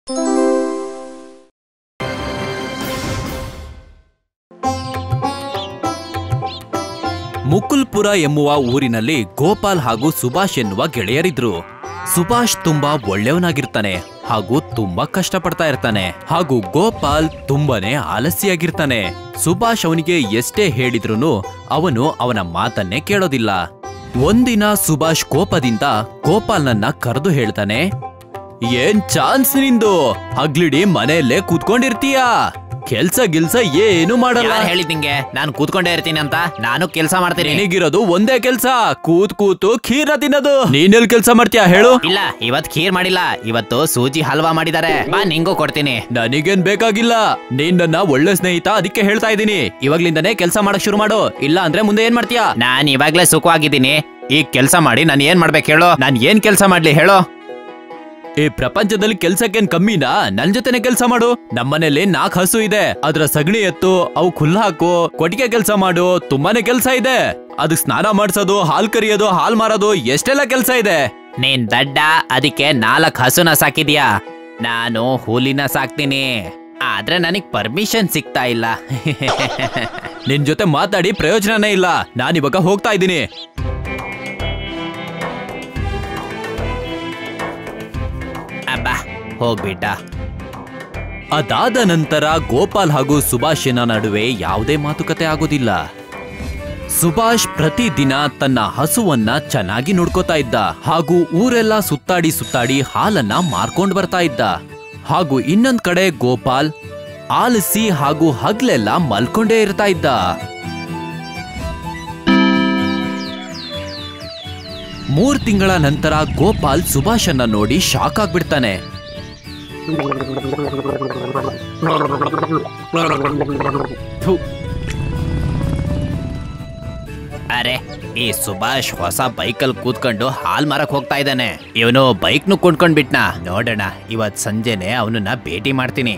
ಮುಕುಲ್ಪುರ ಎಂಬುವ ಊರಿನಲ್ಲಿ ಗೋಪಾಲ್ ಹಾಗೂ ಸುಭಾಷ್ ಎನ್ನುವ ಗೆಳೆಯರಿದ್ರು ಸುಭಾಷ್ ತುಂಬಾ ಒಳ್ಳೆಯವನಾಗಿರ್ತಾನೆ ಹಾಗೂ ತುಂಬಾ ಕಷ್ಟಪಡ್ತಾ ಇರ್ತಾನೆ ಹಾಗೂ ಗೋಪಾಲ್ ತುಂಬಾನೇ ಆಲಸ್ಯಾಗಿರ್ತಾನೆ ಸುಭಾಷ್ ಅವನಿಗೆ ಎಷ್ಟೇ ಹೇಳಿದ್ರುನು ಅವನು ಅವನ ಮಾತನ್ನೇ ಕೇಳೋದಿಲ್ಲ ಒಂದಿನ ಸುಭಾಷ್ ಕೋಪದಿಂದ ಗೋಪಾಲ್ನನ್ನ ಕರೆದು ಹೇಳ್ತಾನೆ ಏನ್ ಚಾನ್ಸ್ ನಿಂದು ಹಗ್ಲಿಡಿ ಮನೆಯಲ್ಲೇ ಕೂತ್ಕೊಂಡಿರ್ತೀಯಾ ಕೆಲ್ಸ ಗಿಲ್ಸ ಏನು ಮಾಡಲ್ಲ ಯಾರು ಹೇಳಿದ್ ನಿಂಗೆ ನಾನು ಕೂತ್ಕೊಂಡೇ ಇರ್ತೀನಿ ಅಂತ ನಾನು ಕೆಲಸ ಮಾಡ್ತೀನಿ ನಿನಗಿರೋದು ಒಂದೇ ಕೆಲ್ಸ ಕೂತ್ ಕೂತು ಖೀರ ತಿನ್ನೋದು ನೀನೆಲ್ ಕೆಲ್ಸ ಮಾಡ್ತೀಯಾ ಹೇಳು ಇಲ್ಲ ಇವತ್ ಖೀರ್ ಮಾಡಿಲ್ಲ ಇವತ್ತು ಸೂಜಿ ಹಲ್ವಾ ಮಾಡಿದ್ದಾರೆ ಬಾ ನಿಂಗೂ ಕೊಡ್ತೀನಿ ನನಗೇನ್ ಬೇಕಾಗಿಲ್ಲ ನೀನ್ ನನ್ನ ಒಳ್ಳೆ ಸ್ನೇಹಿತ ಅದಕ್ಕೆ ಹೇಳ್ತಾ ಇದ್ದೀನಿ ಇವಾಗ್ಲಿಂದನೇ ಕೆಲ್ಸ ಮಾಡಕ್ ಶುರು ಮಾಡು ಇಲ್ಲ ಅಂದ್ರೆ ಮುಂದೆ ಏನ್ ಮಾಡ್ತೀಯಾ ನಾನ್ ಇವಾಗ್ಲೇ ಸುಖವಾಗಿದ್ದೀನಿ ಈಗ ಕೆಲಸ ಮಾಡಿ ನಾನು ಏನ್ ಮಾಡ್ಬೇಕು ಹೇಳು ನಾನ್ ಏನ್ ಕೆಲಸ ಮಾಡ್ಲಿ ಹೇಳು ಈ ಪ್ರಪಂಚದಲ್ಲಿ ಕೆಲ್ಸಕ್ಕೇನ್ ಕಮ್ಮಿನಾ ನನ್ ಜೊತೆನೆ ಕೆಲ್ಸ ಮಾಡು ನಮ್ಮನೇಲಿ ನಾಲ್ಕು ಹಸು ಇದೆ ಅದ್ರ ಸಗಣಿ ಎತ್ತು ಅವು ಖುಲ್ ಹಾಕು ಕೊಟ್ಟಿಗೆ ಕೆಲ್ಸ ಮಾಡು ತುಂಬಾನೇ ಕೆಲ್ಸ ಇದೆ ಅದಕ್ ಸ್ನಾನ ಮಾಡ್ಸೋದು ಹಾಲ್ ಕರಿಯೋದು ಹಾಲ್ ಮಾರೋದು ಎಷ್ಟೆಲ್ಲ ಕೆಲ್ಸ ಇದೆ ನೀನ್ ದಡ್ಡ ಅದಕ್ಕೆ ನಾಲ್ಕ್ ಹಸುನ ಸಾಕಿದ್ಯಾ ನಾನು ಹುಲಿನ ಸಾಕ್ತೀನಿ ಆದ್ರೆ ನನಗ್ ಪರ್ಮಿಷನ್ ಸಿಗ್ತಾ ಇಲ್ಲ ನಿನ್ ಜೊತೆ ಮಾತಾಡಿ ಪ್ರಯೋಜನನೇ ಇಲ್ಲ ನಾನಿವಾಗ ಹೋಗ್ತಾ ಇದ್ದೀನಿ ಅಬ್ಬಾ ಹೋಗ್ಬಿಟ್ಟ ಅದಾದ ನಂತರ ಗೋಪಾಲ್ ಹಾಗೂ ಸುಭಾಷಿನ ನಡುವೆ ಯಾವುದೇ ಮಾತುಕತೆ ಆಗೋದಿಲ್ಲ ಸುಭಾಷ್ ಪ್ರತಿದಿನ ತನ್ನ ಹಸುವನ್ನ ಚೆನ್ನಾಗಿ ನೋಡ್ಕೋತಾ ಇದ್ದ ಹಾಗೂ ಊರೆಲ್ಲ ಸುತ್ತಾಡಿ ಸುತ್ತಾಡಿ ಹಾಲನ್ನ ಮಾರ್ಕೊಂಡ್ ಬರ್ತಾ ಇದ್ದ ಹಾಗೂ ಇನ್ನೊಂದ್ ಕಡೆ ಗೋಪಾಲ್ ಆಲಸಿ ಹಾಗೂ ಹಗ್ಲೆಲ್ಲ ಮಲ್ಕೊಂಡೇ ಇರ್ತಾ ಇದ್ದ ಮೂರ್ ತಿಂಗಳ ನಂತರ ಗೋಪಾಲ್ ಸುಭಾಷನ್ನ ನೋಡಿ ಶಾಕ್ ಆಗ್ಬಿಡ್ತಾನೆ ಥು, ಅರೆ ಈ ಸುಭಾಷ್ ಹೊಸ ಬೈಕಲ್ಲಿ ಕೂತ್ಕೊಂಡು ಹಾಲ್ ಮಾರಕ್ ಹೋಗ್ತಾ ಇದ್ದಾನೆ ಇವನು ಬೈಕ್ನು ಕೊಂಡ್ಕೊಂಡ್ ಬಿಟ್ನಾ ನೋಡೋಣ ಇವತ್ ಸಂಜೆನೆ ಅವನನ್ನ ಭೇಟಿ ಮಾಡ್ತೀನಿ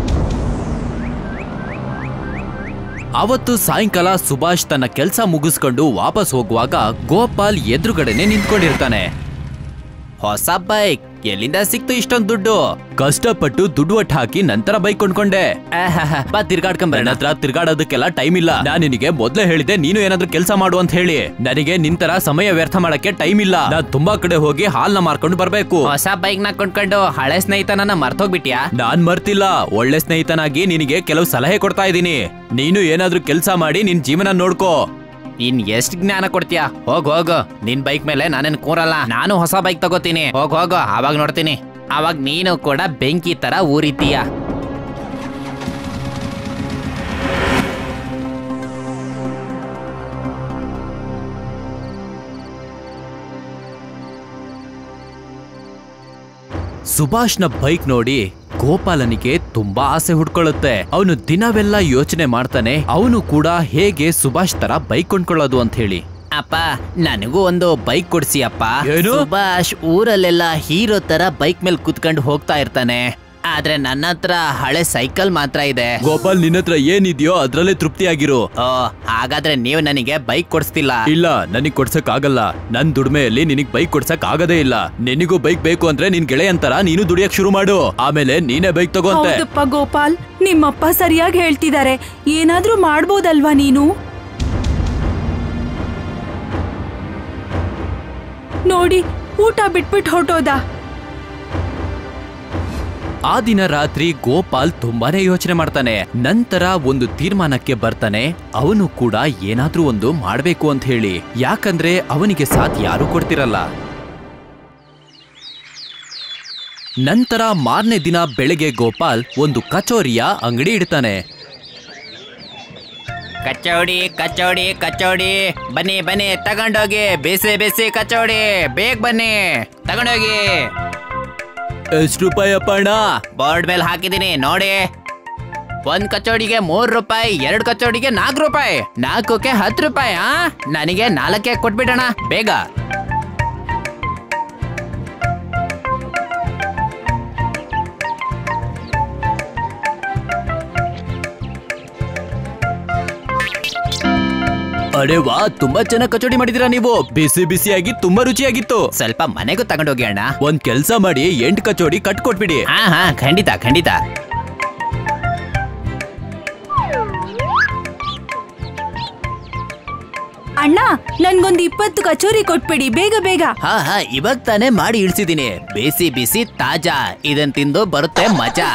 ಅವತ್ತು ಸಾಯಂಕಾಲ ಸುಭಾಷ್ ತನ್ನ ಕೆಲಸ ಮುಗಿಸ್ಕೊಂಡು ವಾಪಸ್ ಹೋಗುವಾಗ ಗೋಪಾಲ್ ಎದುರುಗಡೆನೆ ನಿಂತ್ಕೊಂಡಿರ್ತಾನೆ ಹೊಸ ಬೈಕ್ ಎಲ್ಲಿಂದ ಸಿಕ್ತು ಇಷ್ಟೊಂದು ದುಡ್ಡು ಕಷ್ಟಪಟ್ಟು ದುಡ್ಡು ಒಟ್ಟು ಹಾಕಿ ನಂತರ ಬೈಕ್ ಕೊಂಡ್ಕೊಂಡೆ ಆಹಾಹಾ, ಬಾ ನನ್ನ ತಿರ್ಗಾಡ್ಕೊಂಬರೋಣ ಹತ್ರ ತಿರ್ಗಾಡೋದಕ್ಕೆಲ್ಲ ಟೈಮ್ ಇಲ್ಲ ನಾನು ನಿನಗೆ ಮೊದ್ಲೇ ಹೇಳಿದೆ ನೀನು ಏನಾದ್ರೂ ಕೆಲಸ ಮಾಡು ಅಂತ ಹೇಳಿ ನನಗೆ ನಿಂತರ ಸಮಯ ವ್ಯರ್ಥ ಮಾಡಕ್ಕೆ ಟೈಮ್ ಇಲ್ಲ ನಾನ್ ತುಂಬಾ ಕಡೆ ಹೋಗಿ ಹಾಲ್ನ ಮಾರ್ಕೊಂಡು ಬರ್ಬೇಕು ಹೊಸ ಬೈಕ್ ನ ಕೊಂಡ್ಕೊಂಡು ಹಳೆ ಸ್ನೇಹಿತನನ್ನ ಮರ್ತೋಗ್ಬಿಟ್ಯಾ ನಾನ್ ಮರ್ತಿಲ್ಲ ಒಳ್ಳೆ ಸ್ನೇಹಿತನಾಗಿ ನಿನಗೆ ಕೆಲವು ಸಲಹೆ ಕೊಡ್ತಾ ಇದ್ದೀನಿ ನೀನು ಏನಾದ್ರೂ ಕೆಲಸ ಮಾಡಿ ನಿನ್ ಜೀವನ ನೋಡ್ಕೋ ಇನ್ ಎಷ್ಟ್ ಜ್ಞಾನ ಕೊಡ್ತೀಯಾ ಹೋಗ್ ಹೋಗು ನಿನ್ ಬೈಕ್ ಮೇಲೆ ನಾನೇನ್ ಕೂರಲ್ಲ ನಾನು ಹೊಸ ಬೈಕ್ ತಗೋತೀನಿ ಹೋಗ್ ಹೋಗು ಆವಾಗ ನೋಡ್ತೀನಿ ಅವಾಗ ನೀನು ಕೂಡ ಬೆಂಕಿ ತರ ಊರಿತೀಯ ಸುಭಾಷ್ನ ಬೈಕ್ ನೋಡಿ ಗೋಪಾಲನಿಗೆ ತುಂಬಾ ಆಸೆ ಹುಡ್ಕೊಳ್ಳುತ್ತೆ ಅವನು ದಿನವೆಲ್ಲ ಯೋಚನೆ ಮಾಡ್ತಾನೆ ಅವನು ಕೂಡ ಹೇಗೆ ಸುಭಾಷ್ ತರ ಬೈಕ್ ಕೊಂಡ್ಕೊಳ್ಳೋದು ಅಂತ ಹೇಳಿ ಅಪ್ಪ ನನಗೂ ಒಂದು ಬೈಕ್ ಕೊಡ್ಸಿ ಅಪ್ಪ ಏನು? ಸುಭಾಷ್ ಊರಲ್ಲೆಲ್ಲ ಹೀರೋ ತರ ಬೈಕ್ ಮೇಲೆ ಕುತ್ಕೊಂಡು ಹೋಗ್ತಾ ಇರ್ತಾನೆ ಆದ್ರೆ ನನ್ನ ಹತ್ರ ಹಳೆ ಸೈಕಲ್ ಮಾತ್ರ ಇದೆ ಗೋಪಾಲ್ ನಿನ್ನ ಹತ್ರ ಏನಿದೆಯೋ ಅದ್ರಲ್ಲೇ ತೃಪ್ತಿಯಾಗಿರು ಓ ಹಾಗಾದ್ರೆ ನೀವು ನನಗೆ ಬೈಕ್ ಕೊಡಿಸ್ತಿಲ್ಲ ಇಲ್ಲ ನನಗ್ ಕೊಡ್ಸಕ್ ಆಗಲ್ಲ ನನ್ ದುಡ್ಮೆಯಲ್ಲಿ ನಿನಗ್ ಬೈಕ್ ಕೊಡ್ಸಕ್ ಆಗದೇ ಇಲ್ಲ ನಿನಗೂ ಬೈಕ್ ಬೇಕು ಅಂದ್ರೆ ನಿನ್ ಗೆಳೆಯಂತರ ನೀನು ದುಡಿಯಕ್ ಶುರು ಮಾಡು ಆಮೇಲೆ ನೀನೇ ಬೈಕ್ ತಗೋಂತೆ ಹೌದಪ್ಪ ಗೋಪಾಲ್ ನಿಮ್ಮಪ್ಪ ಸರಿಯಾಗಿ ಹೇಳ್ತಿದ್ದಾರೆ ಏನಾದ್ರೂ ಮಾಡ್ಬೋದಲ್ವಾ ನೀನು ನೋಡಿ ಊಟ ಬಿಟ್ಬಿಟ್ಟು ಹೊರಟೋದ ಆ ದಿನ ರಾತ್ರಿ ಗೋಪಾಲ್ ತುಂಬಾನೇ ಯೋಚನೆ ಮಾಡ್ತಾನೆ ನಂತರ ಒಂದು ತೀರ್ಮಾನಕ್ಕೆ ಬರ್ತಾನೆ ಅವನು ಕೂಡ ಏನಾದ್ರೂ ಒಂದು ಮಾಡ್ಬೇಕು ಅಂತ ಹೇಳಿ ಯಾಕಂದ್ರೆ ಅವನಿಗೆ ಸಾಥ್ ಯಾರು ಕೊಡ್ತಿರಲ್ಲ ನಂತರ ಮಾರನೇ ದಿನ ಬೆಳಗ್ಗೆ ಗೋಪಾಲ್ ಒಂದು ಕಚೋರಿಯ ಅಂಗಡಿ ಇಡ್ತಾನೆ ಕಚೋಡಿ ಕಚೋಡಿ ಕಚೋಡಿ ಬನ್ನಿ ಬನ್ನಿ ತಗೊಂಡೋಗಿ ಬಿಸಿ ಬಿಸಿ ಕಚೋಡಿ ಬೇಗ ಬನ್ನಿ ತಗೊಂಡೋಗಿ ಎಷ್ಟು ರೂಪಾಯಿ ಅಪ್ಪಣ್ಣ ಬೋರ್ಡ್ ಮೇಲೆ ಹಾಕಿದೀನಿ ನೋಡಿ ಒಂದ್ ಕಚೋಡಿಗೆ ಮೂರ್ ರೂಪಾಯಿ ಎರಡ್ ಕಚೋಡಿಗೆ ನಾಲ್ಕು ರೂಪಾಯಿ ನಾಲ್ಕಕ್ಕೆ ಹತ್ತು ರೂಪಾಯಿ ಆ ನನಗೆ ನಾಲ್ಕೇ ಕೊಟ್ಬಿಡೋಣ ಬೇಗ ಅರೆ ವಾ ತುಂಬಾ ಚೆನ್ನಾಗಿ ಕಚೋಡಿ ಮಾಡಿದೀರಾ ನೀವು ಬಿಸಿ ಬಿಸಿಯಾಗಿ ತುಂಬಾ ರುಚಿಯಾಗಿತ್ತು ಸ್ವಲ್ಪ ಮನೆಗೂ ತಗೊಂಡೋಗಿ ಅಣ್ಣ ಒಂದ್ ಕೆಲ್ಸ ಮಾಡಿ ಎಂಟ್ ಕಚೋಡಿ ಕಟ್ಕೊಟ್ಬಿಡಿ ಹಾ ಹಾ ಖಂಡಿತ ಖಂಡಿತ ಅಣ್ಣ ನನ್ಗೊಂದು ಇಪ್ಪತ್ತು ಕಚೋರಿ ಕೊಟ್ಬಿಡಿ ಬೇಗ ಬೇಗ ಹಾ ಹಾ ಇವಾಗ ತಾನೇ ಮಾಡಿ ಇಳಿಸಿದೀನಿ ಬಿಸಿ ಬಿಸಿ ತಾಜಾ ಇದನ್ ತಿಂದು ಬರುತ್ತೆ ಮಜಾ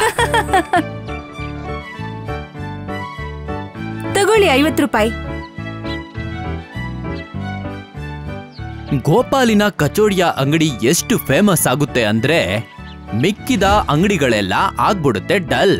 ತಗೊಳ್ಳಿ ಐವತ್ತು ರೂಪಾಯಿ ಗೋಪಾಲಿನ ಕಚೋಡಿಯ ಅಂಗಡಿ ಎಷ್ಟು ಫೇಮಸ್ ಆಗುತ್ತೆ ಅಂದ್ರೆ ಮಿಕ್ಕಿದ ಅಂಗಡಿಗಳೆಲ್ಲ ಆಗ್ಬಿಡುತ್ತೆ ಡಲ್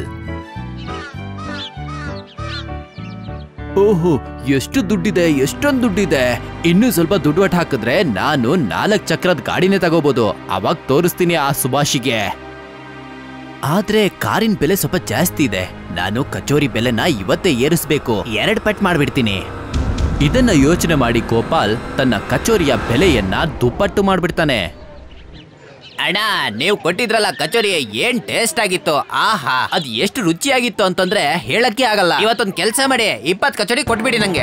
ಓಹೋ ಎಷ್ಟು ದುಡ್ಡಿದೆ ಎಷ್ಟೊಂದು ದುಡ್ಡಿದೆ ಇನ್ನೂ ಸ್ವಲ್ಪ ದುಡ್ಡು ಒಟ್ಟು ಹಾಕಿದ್ರೆ ನಾನು ನಾಲ್ಕು ಚಕ್ರದ ಗಾಡಿನೇ ತಗೋಬಹುದು ಅವಾಗ ತೋರಿಸ್ತೀನಿ ಆ ಸುಭಾಷಿಗೆ ಆದ್ರೆ ಕಾರಿನ ಬೆಲೆ ಸ್ವಲ್ಪ ಜಾಸ್ತಿ ಇದೆ ನಾನು ಕಚೋರಿ ಬೆಲೆನ ಇವತ್ತೇ ಏರಿಸ್ಬೇಕು ಎರಡ್ ಪಟ್ ಮಾಡ್ಬಿಡ್ತೀನಿ ಇದನ್ನ ಯೋಚನೆ ಮಾಡಿ ಗೋಪಾಲ್ ತನ್ನ ಕಚೋರಿಯ ಬೆಲೆಯನ್ನ ದುಪ್ಪಟ್ಟು ಮಾಡ್ಬಿಡ್ತಾನೆ ಅಣ್ಣ ನೀವು ಕೊಟ್ಟಿದ್ರಲ್ಲ ಕಚೋರಿ ಏನ್ ಟೇಸ್ಟ್ ಆಗಿತ್ತು ಆಹಾ ಅದ್ ಎಷ್ಟು ರುಚಿಯಾಗಿತ್ತು ಅಂತಂದ್ರೆ ಹೇಳಕ್ಕೆ ಆಗಲ್ಲ ಇವತ್ತೊಂದ್ ಕೆಲ್ಸ ಮಾಡಿ ಇಪ್ಪತ್ ಕಚೋರಿ ಕೊಟ್ಬಿಡಿ ನಂಗೆ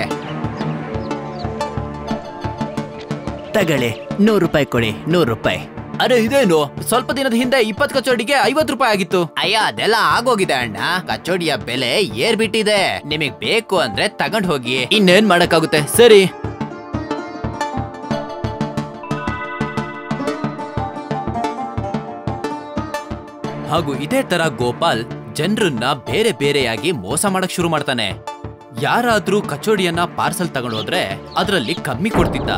ತಗಳಿ ನೂರು ರೂಪಾಯಿ ಕೊಡಿ ನೂರು ರೂಪಾಯಿ ಅರೆ ಇದೇನು ಸ್ವಲ್ಪ ದಿನದ ಹಿಂದೆ ಇಪ್ಪತ್ತು ಕಚೋಡಿಗೆ ಐವತ್ತು ರೂಪಾಯಿ ಆಗಿತ್ತು ಅಯ್ಯ ಅದೆಲ್ಲ ಆಗೋಗಿದೆ ಅಣ್ಣ ಕಚೋಡಿಯ ಬೆಲೆ ಏರ್ಬಿಟ್ಟಿದೆ ನಿಮಗ್ ಬೇಕು ಅಂದ್ರೆ ತಗೊಂಡ್ ಹೋಗಿ ಇನ್ನೇನ್ ಮಾಡಕ್ಕಾಗುತ್ತೆ ಸರಿ ಹಾಗೂ ಇದೇ ತರ ಗೋಪಾಲ್ ಜನರನ್ನ ಬೇರೆ ಬೇರೆಯಾಗಿ ಮೋಸ ಮಾಡಕ್ ಶುರು ಮಾಡ್ತಾನೆ ಯಾರಾದ್ರೂ ಕಚೋಡಿಯನ್ನ ಪಾರ್ಸಲ್ ತಗೊಂಡೋದ್ರೆ ಅದರಲ್ಲಿ ಕಮ್ಮಿ ಕೊಡ್ತಿದ್ದ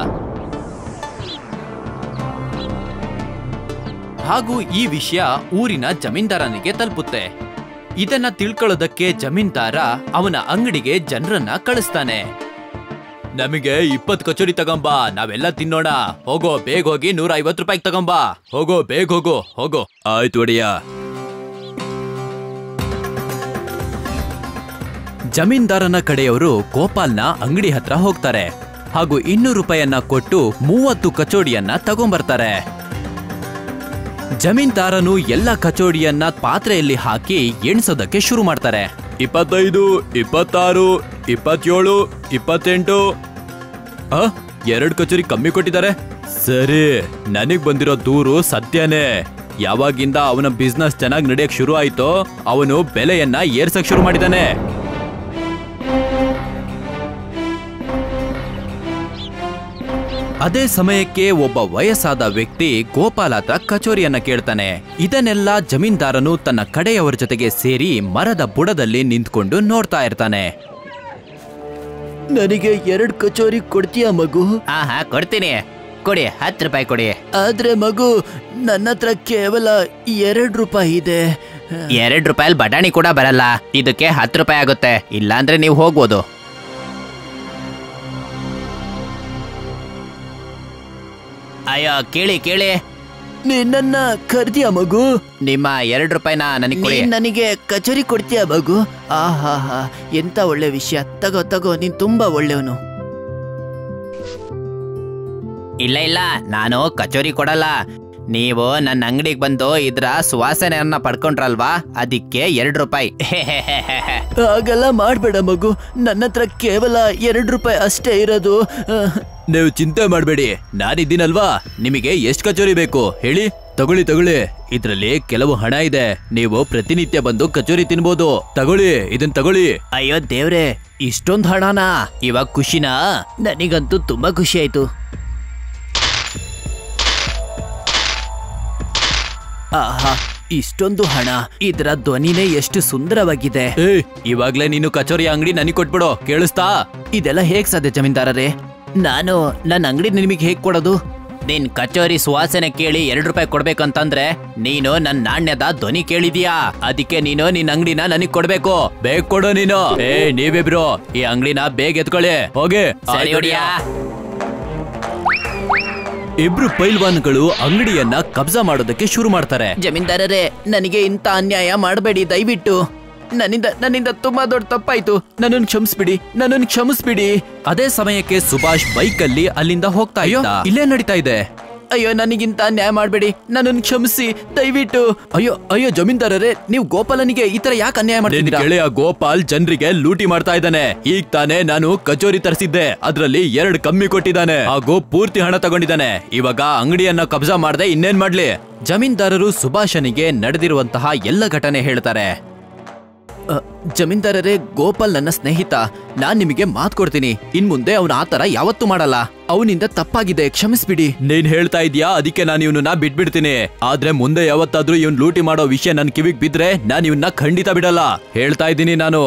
ಹಾಗೂ ಈ ವಿಷಯ ಊರಿನ ಜಮೀನ್ದಾರನಿಗೆ ತಲುಪುತ್ತೆ ಇದನ್ನ ತಿಳ್ಕೊಳ್ಳೋದಕ್ಕೆ ಜಮೀನ್ದಾರ ಅವನ ಅಂಗಡಿಗೆ ಜನರನ್ನ ಕಳಿಸ್ತಾನೆ ನಮಗೆ ಇಪ್ಪತ್ ಕಚೋರಿ ತಗೊಂಬಾ ನಾವೆಲ್ಲ ತಿನ್ನೋಣ ಹೋಗೋ ಬೇಗ ಹೋಗಿ ನೂರ ಐವತ್ತು ರೂಪಾಯಿ ತಗೊಂಬಾ ಹೋಗೋ ಬೇಗ ಹೋಗೋ ಹೋಗೋ ಆಯ್ತು ಒಡೆಯ ಜಮೀನ್ದಾರನ ಕಡೆಯವರು ಗೋಪಾಲ್ನ ಅಂಗಡಿ ಹತ್ರ ಹೋಗ್ತಾರೆ ಹಾಗೂ ಇನ್ನೂರು ರೂಪಾಯನ್ನ ಕೊಟ್ಟು ಮೂವತ್ತು ಕಚೋಡಿಯನ್ನ ತಗೊಂಬರ್ತಾರೆ ಜಮೀನ್ದಾರನು ಎಲ್ಲ ಕಚೋಡಿಯನ್ನ ಪಾತ್ರೆಯಲ್ಲಿ ಹಾಕಿ ಎಣ್ಸೋದಕ್ಕೆ ಶುರು ಮಾಡ್ತಾರೆ ಇಪ್ಪತ್ತೈದು ಇಪ್ಪತ್ತಾರು ಇಪ್ಪತ್ತೇಳು ಇಪ್ಪತ್ತೆಂಟು ಆ ಎರಡು ಕಚೋರಿ ಕಮ್ಮಿ ಕೊಟ್ಟಿದ್ದಾರೆ ಸರಿ ನನಗ್ ಬಂದಿರೋ ದೂರು ಸತ್ಯನೇ ಯಾವಾಗಿಂದ ಅವನ ಬಿಸ್ನೆಸ್ ಚೆನ್ನಾಗಿ ನಡೆಯಕ್ ಶುರು ಆಯ್ತೋ ಅವನು ಬೆಲೆಯನ್ನ ಏರ್ಸಕ್ ಶುರು ಮಾಡಿದಾನೆ ಅದೇ ಸಮಯಕ್ಕೆ ಒಬ್ಬ ವಯಸ್ಸಾದ ವ್ಯಕ್ತಿ ಗೋಪಾಲ್ ಹತ್ರ ಕಚೋರಿಯನ್ನ ಕೇಳ್ತಾನೆ ಇದನ್ನೆಲ್ಲ ಜಮೀನ್ದಾರನು ತನ್ನ ಕಡೆಯವರ ಜೊತೆಗೆ ಸೇರಿ ಮರದ ಬುಡದಲ್ಲಿ ನಿಂತ್ಕೊಂಡು ನೋಡ್ತಾ ಇರ್ತಾನೆ ನನಗೆ ಎರಡು ಕಚೋರಿ ಕೊಡ್ತೀಯಾ ಮಗು ಹಾ ಹಾ ಕೊಡ್ತೀನಿ ಕೊಡಿ ಹತ್ತು ರೂಪಾಯಿ ಕೊಡಿ ಆದ್ರೆ ಮಗು ನನ್ನ ಹತ್ರ ಕೇವಲ ಎರಡು ರೂಪಾಯಿ ಇದೆ ಎರಡ್ ರೂಪಾಯಿ ಬಟಾಣಿ ಕೂಡ ಬರಲ್ಲ ಇದಕ್ಕೆ ಹತ್ತು ರೂಪಾಯಿ ಆಗುತ್ತೆ ಇಲ್ಲಾಂದ್ರೆ ನೀವು ಹೋಗ್ಬೋದು ಅಯ್ಯೋ ಕೇಳಿ ಕೇಳಿ ನಿನ್ನ ಕರ್ದಿಯಾ ಮಗು ನಿಮ್ಮ ಎರಡ್ ರೂಪಾಯಿನ ನನಗೆ ಕೊಡಿ ನೀನ್ ನನಗೆ ಕಚೋರಿ ಕೊಡ್ತೀಯಾ ಮಗು ಆಹಾ ಹಾ ಎಂತ ಒಳ್ಳೆ ವಿಷಯ ತಗೋ ತಗೋ ನೀನ್ ತುಂಬಾ ಒಳ್ಳೆಯವನು ಇಲ್ಲ ಇಲ್ಲ ನಾನು ಕಚೋರಿ ಕೊಡಲ್ಲ ನೀವು ನನ್ನ ಅಂಗಡಿಗೆ ಬಂದು ಇದ್ರ ಸುವಾಸನೆಯನ್ನ ಪಡ್ಕೊಂಡ್ರಲ್ವಾ ಅದಕ್ಕೆ ಎರಡ್ ರೂಪಾಯಿ ಹಾಗೆಲ್ಲ ಮಾಡ್ಬೇಡ ಮಗು ನನ್ನ ಹತ್ರ ಕೇವಲ ಎರಡು ರೂಪಾಯಿ ಅಷ್ಟೇ ಇರೋದು ಆಹ್, ನೀವು ಚಿಂತೆ ಮಾಡಬೇಡಿ ನಾನಿದ್ದೀನಲ್ವಾ ನಿಮಗೆ ಎಷ್ಟು ಕಚೋರಿ ಬೇಕು ಹೇಳಿ ತಗೊಳ್ಳಿ ತಗೊಳ್ಳಿ ಇದ್ರಲ್ಲಿ ಕೆಲವು ಹಣ ಇದೆ ನೀವು ಪ್ರತಿನಿತ್ಯ ಬಂದು ಕಚೋರಿ ತಿನ್ಬೋದು ತಗೊಳ್ಳಿ ಇದನ್ ತಗೊಳ್ಳಿ ಅಯ್ಯೋ ದೇವ್ರೆ ಇಷ್ಟೊಂದ್ ಹಣನಾ ಇವಾಗ ಖುಷಿನಾ ನನಗಂತೂ ತುಂಬಾ ಖುಷಿ ಆಯ್ತು ಆಹಾ ಇಷ್ಟೊಂದು ಹಣ ಇದರ ಧ್ವನಿನೇ ಎಷ್ಟು ಸುಂದರವಾಗಿದೆ ಏ ಇವಾಗ್ಲೇ ನೀನು ಕಚೋರಿ ಅಂಗಡಿ ನನಗೆ ಕೊಟ್ಬಿಡು ಕೇಳಿಸ್ತಾ ಇದೆಲ್ಲ ಹೇಗ್ ಸಾಧ್ಯ ಜಮೀನ್ದಾರರೇ ನಾನು ನನ್ನ ಅಂಗಡಿ ನಿಮಗೆ ಹೇಗ್ ಕೊಡೋದು ನಿನ್ ಕಚೋರಿ ಸುವಾಸನೆ ಕೇಳಿ ಎರಡ್ ರೂಪಾಯಿ ಕೊಡ್ಬೇಕಂತಂದ್ರೆ ನೀನು ನನ್ ನಾಣ್ಯದ ಧ್ವನಿ ಕೇಳಿದ್ಯಾ ಅದಕ್ಕೆ ನೀನು ನಿನ್ ಅಂಗಡಿನ ನನಗ್ ಕೊಡ್ಬೇಕು ಬೇಗ ಕೊಡು ನೀನು ಏ ನೀವಿಬ್ರು ಈ ಅಂಗಡಿನ ಬೇಗ ಎತ್ಕೊಳ್ಳಿ ಹೋಗಿ ಸರಿ ಆಯ್ತು ಹೊಡಿಯಾ ಇಬ್ರು ಪೈಲ್ವಾನ್ಗಳು ಅಂಗಡಿಯನ್ನ ಕಬ್ಜಾ ಮಾಡೋದಕ್ಕೆ ಶುರು ಮಾಡ್ತಾರೆ ಜಮೀನ್ದಾರರೇ ನನಗೆ ಇಂಥ ಅನ್ಯಾಯ ಮಾಡಬೇಡಿ ದಯವಿಟ್ಟು ನನ್ನಿಂದ ನನ್ನಿಂದ ತುಂಬಾ ದೊಡ್ಡ ತಪ್ಪಾಯ್ತು ನನ್ನನ್ನು ಕ್ಷಮಿಸ್ಬಿಡಿ ನನ್ನನ್ನು ಕ್ಷಮಿಸ್ಬಿಡಿ ಅದೇ ಸಮಯಕ್ಕೆ ಸುಭಾಷ್ ಬೈಕ್ ಅಲ್ಲಿ ಅಲ್ಲಿಂದ ಹೋಗ್ತಾ ಇದ್ದ ಇಲ್ಲೇ ನಡೀತಾ ಇದೆ ಅಯ್ಯೋ ನನಗಿಂತ ನ್ಯಾಯ ಮಾಡಬೇಡಿ ನನ್ನನ್ನು ಕ್ಷಮಿಸಿ ದಯವಿಟ್ಟು ಅಯ್ಯೋ ಅಯ್ಯೋ ಜಮೀನ್ದಾರರೇ ನೀವು ಗೋಪಾಲನಿಗೆ ಈ ತರ ಯಾಕೆ ಅನ್ಯಾಯ ನಿನ್ ಮಾಡ್ತಿದ್ದೀರಾ ಗೆಳೆಯ ಗೋಪಾಲ್ ಜನರಿಗೆ ಲೂಟಿ ಮಾಡ್ತಾ ಇದ್ದಾನೆ ಈಗ ತಾನೇ ನಾನು ಕಚೋರಿ ತರಿಸಿದ್ದೆ ಅದ್ರಲ್ಲಿ ಎರಡು ಕಮ್ಮಿ ಕೊಟ್ಟಿದ್ದಾನೆ ಹಾಗೂ ಪೂರ್ತಿ ಹಣ ತಗೊಂಡಿದ್ದಾನೆ ಇವಾಗ ಅಂಗಡಿಯನ್ನ ಕಬ್ಜಾ ಮಾಡ್ದೆ ಇನ್ನೇನ್ ಮಾಡ್ಲಿ ಜಮೀನ್ದಾರರು ಸುಭಾಷನಿಗೆ ನಡೆದಿರುವಂತಹ ಎಲ್ಲ ಘಟನೆ ಹೇಳ್ತಾರೆ ಅ, ಜಮೀನ್ದಾರರೇ ಗೋಪಾಲ್ ನನ್ನ ಸ್ನೇಹಿತ ನಾನ್ ನಿಮಗೆ ಮಾತು ಕೊಡ್ತೀನಿ ಇನ್ ಮುಂದೆ ಅವನು ಆ ತರ ಯಾವತ್ತೂ ಮಾಡಲ್ಲ ಅವನಿಂದ ತಪ್ಪಾಗಿದೆ ಕ್ಷಮಿಸ್ಬಿಡಿ ನೀನ್ ಹೇಳ್ತಾ ಇದೀಯಾ ಅದಕ್ಕೆ ನಾನು ಇವನನ್ನ ಬಿಟ್ಬಿಡ್ತೀನಿ ಆದ್ರೆ ಮುಂದೆ ಯಾವತ್ತಾದ್ರೂ ಇವನ್ ಲೂಟಿ ಮಾಡೋ ವಿಷಯ ನನ್ ಕಿವಿಗ್ ಬಿದ್ರೆ ನಾನು ಇವನ್ನ ಖಂಡಿತ ಬಿಡಲ್ಲ ಹೇಳ್ತಾ ಇದ್ದೀನಿ ನಾನು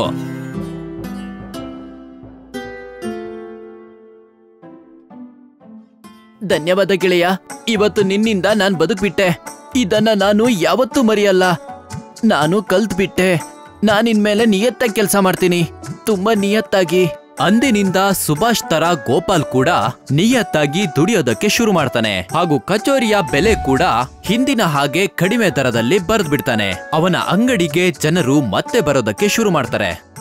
ಧನ್ಯವಾದ ಗೆಳೆಯ ಇವತ್ತು ನಿನ್ನಿಂದ ನಾನ್ ಬದುಕ್ಬಿಟ್ಟೆ ಇದನ್ನ ನಾನು ಯಾವತ್ತೂ ಮರೆಯಲ್ಲ ನಾನು ಕಲ್ತ್ಬಿಟ್ಟೆ ನಾನಿನ್ಮೇಲೆ ನಿಯತ್ತಾಗಿ ಕೆಲಸ ಮಾಡ್ತೀನಿ ತುಂಬಾ ನಿಯತ್ತಾಗಿ ಅಂದಿನಿಂದ ಸುಭಾಷ್ ತರ ಗೋಪಾಲ್ ಕೂಡ ನಿಯತ್ತಾಗಿ ದುಡಿಯೋದಕ್ಕೆ ಶುರು ಮಾಡ್ತಾನೆ ಹಾಗೂ ಕಚೋರಿಯ ಬೆಲೆ ಕೂಡ ಹಿಂದಿನ ಹಾಗೆ ಕಡಿಮೆ ದರದಲ್ಲಿ ಬರೆದ್ಬಿಡ್ತಾನೆ ಅವನ ಅಂಗಡಿಗೆ ಜನರು ಮತ್ತೆ ಬರೋದಕ್ಕೆ ಶುರು ಮಾಡ್ತಾರೆ